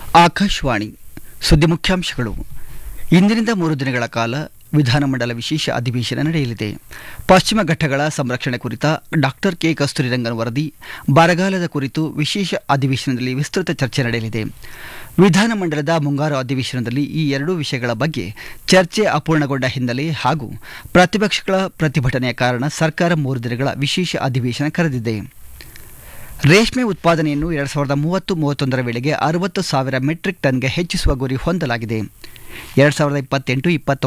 ಆಕಾಶವಾಣಿ ಸುದ್ದಿ ಮುಖ್ಯಾಂಶಗಳು ಇಂದಿನಿಂದ ಮೂರು ದಿನಗಳ ಕಾಲ ವಿಧಾನಮಂಡಲ ವಿಶೇಷ ಅಧಿವೇಶನ ನಡೆಯಲಿದೆ ಪಶ್ಚಿಮ ಘಟ್ಟಗಳ ಸಂರಕ್ಷಣೆ ಕುರಿತ ಡಾಕ್ಟರ್ ಕೆ ಕಸ್ತೂರಿರಂಗನ್ ವರದಿ ಬರಗಾಲದ ಕುರಿತು ವಿಶೇಷ ಅಧಿವೇಶನದಲ್ಲಿ ವಿಸ್ತೃತ ಚರ್ಚೆ ನಡೆಯಲಿದೆ ವಿಧಾನಮಂಡಲದ ಮುಂಗಾರು ಅಧಿವೇಶನದಲ್ಲಿ ಈ ಎರಡೂ ವಿಷಯಗಳ ಬಗ್ಗೆ ಚರ್ಚೆ ಅಪೂರ್ಣಗೊಂಡ ಹಿನ್ನೆಲೆ ಹಾಗೂ ಪ್ರತಿಪಕ್ಷಗಳ ಪ್ರತಿಭಟನೆಯ ಕಾರಣ ಸರ್ಕಾರ ಮೂರು ದಿನಗಳ ವಿಶೇಷ ಅಧಿವೇಶನ ಕರೆದಿದೆ ರೇಷ್ಮೆ ಉತ್ಪಾದನೆಯನ್ನು ಎರಡು ಸಾವಿರದ ಮೂವತ್ತು ಮೂವತ್ತೊಂದರ ವೇಳೆಗೆ ಅರವತ್ತು ಸಾವಿರ ಮೆಟ್ರಿಕ್ ಟನ್ಗೆ ಹೆಚ್ಚಿಸುವ ಗುರಿ ಹೊಂದಲಾಗಿದೆ ಎರಡು ಸಾವಿರದ ಇಪ್ಪತ್ತೆಂಟು ಇಪ್ಪತ್ತೊಂಬತ್ತು